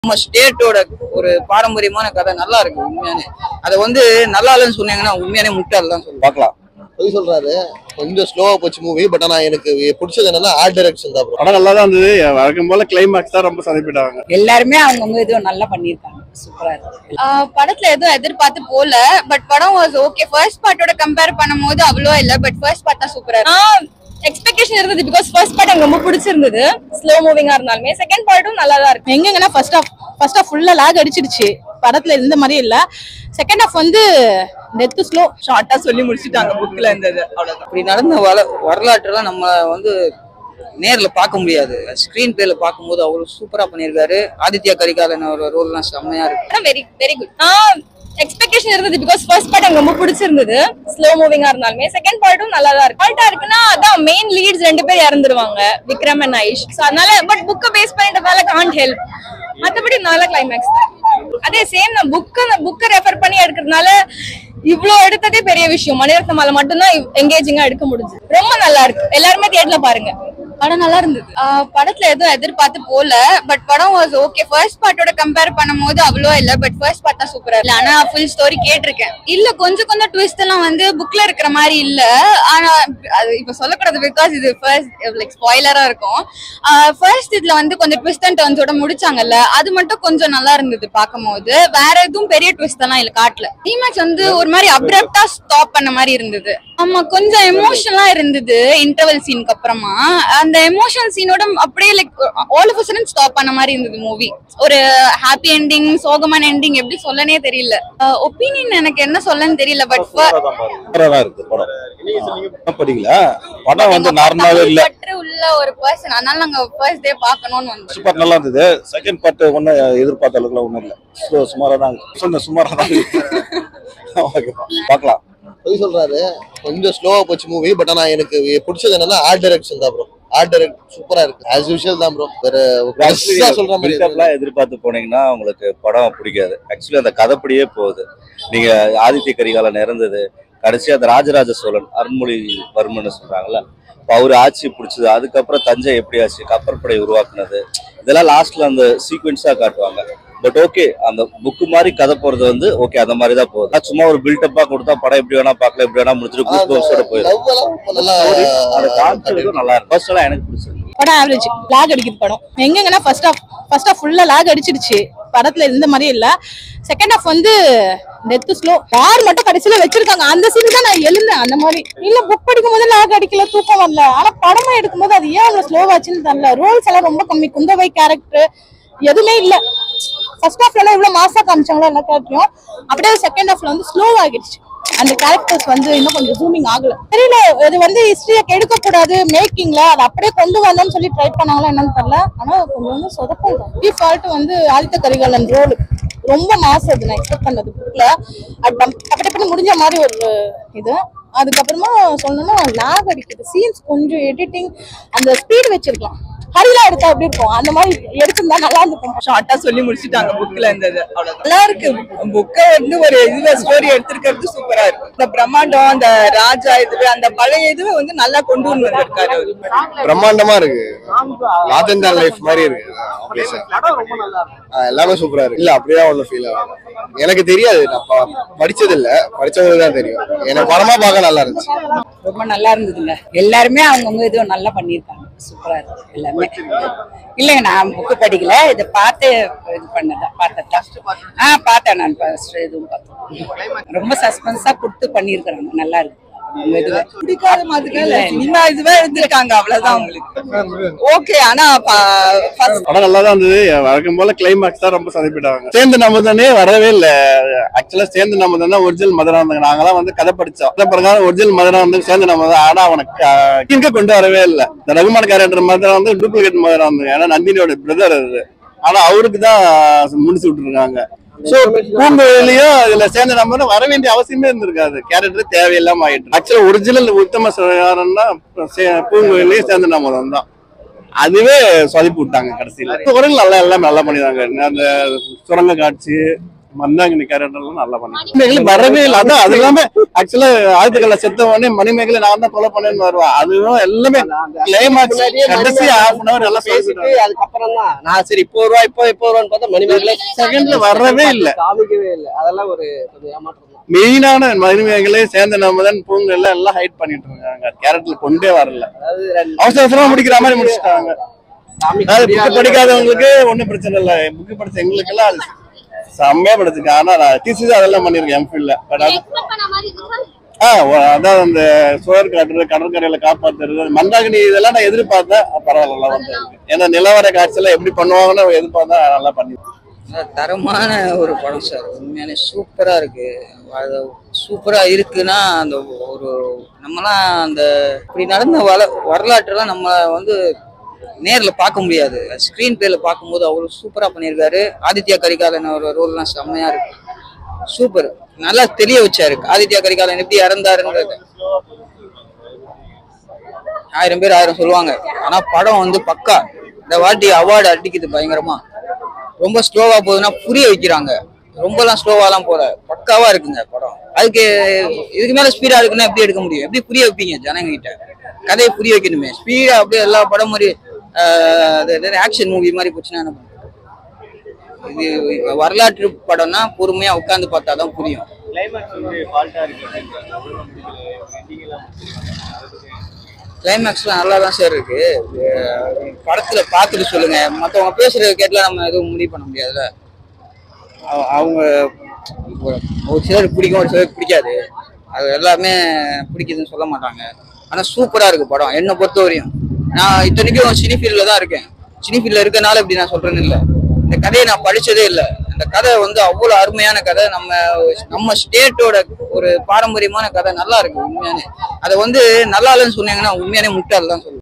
நம்ம ஸ்டேட்டோட ஒரு பாரம்பரியமான கதை நல்லா இருக்கு உண்மையானே அதை வந்து நல்லா இல்லைன்னு சொன்னீங்கன்னா உண்மையானே முட்டாள் தான் சொல்லுவேன் பார்க்கலாம் பொய் சொல்றாரு கொஞ்சம் ஸ்லோவா போச்சு மூவி பட் ஆனா எனக்கு பிடிச்சது என்னன்னா ஆர்ட் டைரக்ஷன் தான் bro. படம் நல்லா தான் இருந்தது வழக்கம் போல கிளைமேக்ஸ் தான் ரொம்ப சொதப்பிட்டாங்க எல்லாருமே அவங்கவுங்க இதுவும் நல்லா பண்ணியிருக்காங்க சூப்பரா இருக்கு ஆஹ் படத்துல எதுவும் எதிர்பார்த்து போல பட் படம் வாஸ் ஓகே ஃபர்ஸ்ட் பார்ட்டோட கம்பேர் பண்ணும்போது அவ்வளோ இல்ல பட் ஃபர்ஸ்ட் பார்ட் தான் சூப்பரா எக்ஸ்பெக்டேஷன் இருந்தது பிகாஸ் ஃபர்ஸ்ட் பார்ட் எனக்கு ரொம்ப பிடிச்சிருந்தது ஸ்லோ மூவிங்கா இருந்தாலுமே செகண்ட் பார்ட்டும் நல்லா தான் இருக்கு எங்கங்கன்னா ஃபர்ஸ்ட் ஆஃப் ஃபர்ஸ்ட் ஆஃப் ஃபுல்லா லாக் அடிச்சிடுச்சு படத்துல இருந்த மாதிரி இல்ல செகண்ட் ஆஃப் வந்து டெத் ஸ்லோ ஷார்ட்டா சொல்லி முடிச்சிட்டாங்க புக்ல இருந்தது அவ்வளவுதான் இப்படி நடந்த வள வரலாற்றெல்லாம் நம்ம வந்து நேர்ல பார்க்க முடியாது ஸ்கிரீன் பிளேல பார்க்கும்போது அவ்வளவு சூப்பரா பண்ணியிருக்காரு ஆதித்யா கரிகாலன் ஒரு ரோல்லாம் செம்மையா இருக்கு வெரி வெரி குட் எக்ஸ்பெக்டேஷன் இருந்தது பிகாஸ் ஃபர்ஸ்ட் பார்ட் எனக்கு ரொம்ப பிடிச்சிருந்தது ஸ்லோ மூவிங்கா இருந்தாலுமே செகண்ட் பார்ட்டும் நல்லா தான் இருக்கு பார்ட்டா இருக்குன்னா அதான் மெயின் லீட்ஸ் ரெண்டு பேர் இறந்துருவாங்க விக்ரம் அண்ட் ஐஷ் So அதனால பட் புக்கை பேஸ் பண்ணிட்டதால காண்ட் ஹெல்ப் மத்தபடி நல்ல கிளைமேக்ஸ் அதே சேம் நான் புக்கை புக்கை ரெஃபர் பண்ணி எடுக்கிறதுனால இவ்ளோ எடுத்ததே பெரிய விஷயம் மணிரத்ன மாலை மட்டும்தான் எங்கேஜிங்கா எடுக்க முடிஞ்சு ரொம்ப நல்லா இருக்கு எல்லாருமே தியேட்டர்ல பாருங்க படம் நல்லா இருந்தது ஆஹ் படத்துல எதுவும் எதிர்பார்த்து போல பட் படம் வாஸ் ஓகே ஃபர்ஸ்ட் பார்ட்டோட கம்பேர் பண்ணும்போது அவ்வளோ இல்ல பட் ஃபர்ஸ்ட் பார்ட் தான் சூப்பரா இல்ல ஆனா ஃபுல் ஸ்டோரி கேட்டிருக்கேன் இல்ல கொஞ்சம் கொஞ்சம் ட்விஸ்ட் எல்லாம் வந்து புக்ல இருக்கிற மாதிரி இல்ல ஆனா அது இப்ப சொல்லக்கூடாது பிகாஸ் இது ஃபர்ஸ்ட் லைக் ஸ்பாய்லரா இருக்கும் ஃபர்ஸ்ட் இதுல வந்து கொஞ்சம் ட்விஸ்ட் அண்ட் டர்ன்ஸோட முடிச்சாங்கல்ல அது மட்டும் கொஞ்சம் நல்லா இருந்தது பார்க்கும்போது வேற எதுவும் பெரிய ட்விஸ்ட் எல்லாம் இல்ல காட்டல கிளைமேக்ஸ் வந்து ஒரு மாதிரி அப்ரப்டா ஸ்டாப் பண்ண மாதிரி இருந்தது ஆமா கொஞ்சம் எமோஷனலா இருந்தது இன்டர்வல் சீனுக்கு அப்புறமா அந்த எமோஷனல் சீனோட அப்படியே like all of sudden stop பண்ண மாதிரி இருந்தது மூவி ஒரு ஹாப்பி எண்டிங் சோகமான எண்டிங் எப்படி சொல்லனே தெரியல ஒப்பீனியன் எனக்கு என்ன சொல்லன்னு தெரியல பட் சூப்பரா இருக்கு படம் படிக்கல படம் வந்து நார்மலாவே இல்ல பற்று உள்ள ஒரு பர்சன் அதனால நாங்க ஃபர்ஸ்ட் டே பார்க்கணும்னு வந்தோம் ஃபர்ஸ்ட் பார்ட் நல்லா இருந்தது செகண்ட் பார்ட் ஒன்றும் எதிர்பார்த்த அளவுக்குலாம் ஒன்றும் இல்லை ஸோ சுமாராக தான் சொன்ன சுமாராக தான் ஓகே பார்க்கலாம் பொய் சொல்றாரு கொஞ்சம் ஸ்லோவா போச்சு மூவி பட் ஆனா எனக்கு பிடிச்சது என்னன்னா ஆர்ட் டைரக்ஷன் தான் ப்ரோ ஆர்ட் டைரக்ட் சூப்பரா இருக்கு ஆஸ் யூஷுவல் தான் ப்ரோ வேற பெருசா சொல்ற மாதிரி எதுவும் இல்ல. பில்டப்லாம் எதிர்பார்த்து போனீங்கன்னா உங்களுக்கு படம் பிடிக்காது ஆக்சுவலி அந்த கதைப்படியே போகுது நீங்க ஆதித்ய கரிகாலன் இறந்தது கடைசி அந்த ராஜராஜ சோழன் அருண்மொழிவர்மன் சொல்றாங்கல்ல இப்போ அவர் ஆட்சி பிடிச்சது அதுக்கப்புறம் தஞ்சை எப்படி ஆச்சு கப்பற்படை உருவாக்குனது இதெல்லாம் லாஸ்ட்ல அந்த சீக்வென்ஸா காட்டுவாங்க பட் ஓகே அந்த புக்கு மாதிரி கதை போறது வந்து ஓகே அந்த மாதிரி தான் போகுது ஆனா சும்மா ஒரு பில்டப்பா கொடுத்தா படம் எப்படி வேணா பார்க்கலாம் எப்படி வேணா முடிச்சுட்டு ஆ, குரூப் ஹவுஸோட போயிடும் love எல்லாம் ரொம்ப நல்லா அந்த கான்செப்ட் நல்லா இருக்கும் பர்சனலா எனக்கு பிடிச்சிருக்கு படம் ஆவரேஜ் லாக் அடிக்குது படம் எங்கங்கன்னா ஃபர்ஸ்ட் ஆஃப் ஃபர்ஸ்ட் ஆஃப் ஃபுல்லா லாக் அடிச்சிடுச்சு படத்துல இருந்த மாதிரி இல்ல செகண்ட் ஆஃப் வந்து டெத் ஸ்லோ யார் மட்டும் கடைசியில வச்சிருக்காங்க அந்த சீன் தான் நான் எழுந்தேன் அந்த மாதிரி இல்ல புக் படிக்கும் போது லாக் அடிக்கல தூக்கம் வரல ஆனா படமா எடுக்கும்போது அது ஏன் அவ்வளவு ஸ்லோவாச்சுன்னு தெரியல ரோல்ஸ் எல்லாம் ரொம்ப கம்மி குந்தவை கேரக்டர் எதுவுமே இல்ல ஃபர்ஸ்ட் ஹாஃப்ல எல்லாம் இவ்வளவு மாசா காமிச்சாங்களோ எல்லா கேரக்டரும் அப்படியே செகண்ட் ஹாஃப்ல வந்து ஸ்லோ ஆகிடுச்சு அந்த கேரக்டர்ஸ் வந்து இன்னும் கொஞ்சம் ஜூமிங் ஆகல தெரியல இது வந்து ஹிஸ்டரியை கெடுக்க கூடாது மேக்கிங்ல அதை அப்படியே கொண்டு வரணும்னு சொல்லி ட்ரை பண்ணாங்களா என்னன்னு தெரியல ஆனா கொஞ்சம் வந்து சொதப்பம் டிஃபால்ட் வந்து ஆதித்த கரிகாலன் ரோல் ரொம்ப மாசம் அது நான் எக்ஸ்பெக்ட் பண்ணது புக்ல அது டப்பு டப்புன்னு முடிஞ்ச மாதிரி ஒரு இது அதுக்கப்புறமா சொல்லணும்னா லாக் அடிக்குது சீன்ஸ் கொஞ்சம் எடிட்டிங் அந்த ஸ்பீட் வச்சிருக்கலாம் ஹரிலா எடுத்தா எப்படி இருக்கும் அந்த மாதிரி எடுத்திருந்தா நல்லா இருந்திருக்கும் ஷார்ட்டா சொல்லி முடிச்சிட்டாங்க புக்ல இருந்தது அவ்வளவுதான் நல்லா இருக்கு புக்கை வந்து ஒரு இதுல ஸ்டோரி எடுத்திருக்கிறது சூப்பரா இருக்கு இந்த பிரம்மாண்டம் அந்த ராஜா இது அந்த பழைய இதுவை வந்து நல்லா கொண்டு வந்து வந்திருக்காரு அவரு பிரம்மாண்டமா இருக்கு ராஜேந்திரன் லைஃப் மாதிரி இருக்கு obvious ஆ. ஆ, எல்லாமே சூப்பரா இருக்கு இல்ல அப்படியே ஒன்றும் ஃபீல் ஆகும் எனக்கு தெரியாது நான் ப- படிச்சது இல்ல படிச்சவங்களுக்கு தான் தெரியும் எனக்கு படமா பார்க்க நல்லா இருந்துச்சு ரொம்ப நல்லா இருந்ததுங்க எல்லாருமே அவங்கவுங்க இதுவும் நல்லா பண்ணியிருக்காங்க சூப்பரா இருக்கு எல்லாமே இல்லைங்க நான் புக்கு படிக்கல இதை பார்த்து இது பண்ணதான் பார்த்ததா ஆ பார்த்தேன் நான் ஃபர்ஸ்ட் இதுவும் பார்த்தேன் ரொம்ப சஸ்பென்ஸா கொடுத்து பண்ணியிருக்கிறாங்க நல்லா இருக்கு அவங்க இதுவே பிடிக்காத மாதிரி சினிமா இதுவே எடுத்திருக்காங்க அவ்வளவுதான் உங்களுக்கு ஓகே ஆனா ஃபர்ஸ்ட் படம் நல்லா தான் இருந்தது வழக்கம் போல கிளைமேக்ஸ் தான் ரொம்ப சொதப்பிட்டாங்க சேர்ந்து நம்ம தானே வரவே இல்ல ஆக்சுவலா சேர்ந்து நம்ம தானே ஒரிஜினல் மதுரா இருந்தாங்க நாங்களாம் வந்து கதை படிச்சோம் கதை பிரகாரம் ஒரிஜினல் மதுரா வந்து சேர்ந்து நம்ம தான் ஆனா அவனுக்கு இங்க கொண்டு வரவே இல்ல இந்த ரகுமான் கேரக்டர் மதுரா வந்து டூப்ளிகேட் மதுரா இருந்தாங்க ஏன்னா நந்தினியோட பிரதர் அது ஆனா அவருக்கு தான் முடிச்சு விட்டுருக்காங்க சோ பூங்குழலியும் இதுல சேர்ந்து நம்ம வர வேண்டிய அவசியமே இருந்திருக்காது கேரக்டர் தேவையில்லாம ஆயிட்டு ஆக்சுவலா ஒரிஜினல் உத்தம சிவகாரன்னா பூங்குழலியும் சேர்ந்து நம்ம தான் அதுவே சொதப்பி விட்டாங்க கடைசியில குரல் நல்லா எல்லாம் நல்லா பண்ணிடுறாங்க அந்த சுரங்க காட்சி மந்தாங்கினி கேரக்டர்லாம் நல்லா பண்ணி மணிமேகலை வரவே இல்லை அதான் அது இல்லாம ஆக்சுவலா ஆயுதக்கல்ல செத்த உடனே மணிமேகலை நான் தான் கொலை பண்ணேன்னு வருவா அதுவும் எல்லாமே கிளைமாக்ஸ் கடைசி ஹாஃப் அன் அவர் எல்லாம் பேசிட்டு அதுக்கப்புறம் தான் நான் சரி இப்போ ரூபா இப்போ இப்போ ரூபான்னு பார்த்தா மணிமேகலை செகண்ட்ல வரவே இல்ல காமிக்கவே இல்லை அதெல்லாம் ஒரு கொஞ்சம் ஏமாற்றம் தான் மெயினான மணிமேகலை சேர்ந்த நம்மதான் பூங்கல்ல எல்லாம் ஹைட் பண்ணிட்டு இருக்காங்க கேரக்டர்ல கொண்டே வரல அதாவது ரெண்டு அவசர அவசரமா முடிக்கிற மாதிரி முடிச்சிட்டாங்க காமிக்க அதாவது புக்கு முடியாத படிக்காதவங்களுக்கு ஒண்ணும் பிரச்சனை இல்ல புக்கு படிச்ச எங்களுக்கு எல்லாம் அது செம்மையா படிச்சிருக்கேன் ஆனா நான் டிசிஸ் அதெல்லாம் பண்ணிருக்கேன் எம்ஃபில்ல பட் அது ஆ ஒ- அதான் அந்த சுவர் காட்டுறது கடற்கரையில காப்பாத்துறது மந்தாகினி இதெல்லாம் நான் எதிர்பார்த்தேன் அஹ் பரவாயில்ல நல்லா வந்திருக்கு ஏன்னா நிலவர காட்சியெல்லாம் எப்படி பண்ணுவாங்கன்னு எதிர்பார்த்தேன் நல்லா பண்ணி நல்ல தரமான ஒரு படம் சார் உண்மையாலே சூப்பரா இருக்கு அது சூப்பரா இருக்குன்னா அந்த ஒரு நம்மலாம் அந்த இப்படி நடந்த வள வரலாற்றெல்லாம் நம்ம வந்து நேர்ல பார்க்க முடியாது ஸ்கிரீன் பிளேல பார்க்கும்போது அவ்வளவு சூப்பரா பண்ணியிருக்காரு ஆதித்யா கரிகாலன் ஒரு ரோல்லாம் செம்மையா இருக்கு சூப்பர் நல்லா தெரிய வச்சாரு ஆதித்யா கரிகாலன் எப்படி இறந்தாருன்றது ஆயிரம் பேர் ஆயிரம் சொல்லுவாங்க ஆனா படம் வந்து பக்கா இந்த வாட்டி அவார்டு அடிக்குது பயங்கரமா ரொம்ப ஸ்லோவா போகுதுன்னா புரிய வைக்கிறாங்க ரொம்பலாம் ஸ்லோவாலாம் போல பக்காவா இருக்குங்க படம் அதுக்கு இதுக்கு மேல ஸ்பீடா இருக்குன்னா எப்படி எடுக்க முடியும் எப்படி புரிய வைப்பீங்க ஜனங்க கிட்ட கதையை புரிய வைக்கணுமே ஸ்பீடா அப்படியே எல்லா படம் மாதிரி ஆக்ஷன் மூவி மாதிரி போச்சுன்னா என்ன பண்றது? இது வரலாற்று படம்னா பொறுமையா உட்காந்து பார்த்தா தான் புரியும் கிளைமேக்ஸ்லாம் நல்லா தான் சார் இருக்கு அஹ் படத்துல பார்த்துட்டு சொல்லுங்க மத்தவங்க பேசுறத கேட்டுலாம் நம்ம எதுவும் முடிவு பண்ண முடியாதுல்ல அவ- அவங்க ஒரு சிலருக்கு பிடிக்கும் ஒரு சிலருக்கு பிடிக்காது அது எல்லாமே பிடிக்குதுன்னு சொல்ல மாட்டாங்க ஆனா சூப்பரா இருக்கு படம் என்னை பொறுத்த வரையும் நான் இத்தனைக்கும் சினி ஃபீல்ட்ல தான் இருக்கேன் சினி ஃபீல்ட்ல இருக்கனால இப்படி நான் சொல்றேன்னு இல்லை இந்த கதையை நான் படிச்சதே இல்லை இந்த கதை வந்து அவ்வளவு அருமையான கதை நம்ம நம்ம ஸ்டேட்டோட ஒரு பாரம்பரியமான கதை நல்லா இருக்கு உண்மையானே அதை வந்து நல்லா இல்லைன்னு சொன்னீங்கன்னா உண்மையானே முட்டாள் தான் சொல்லுவேன்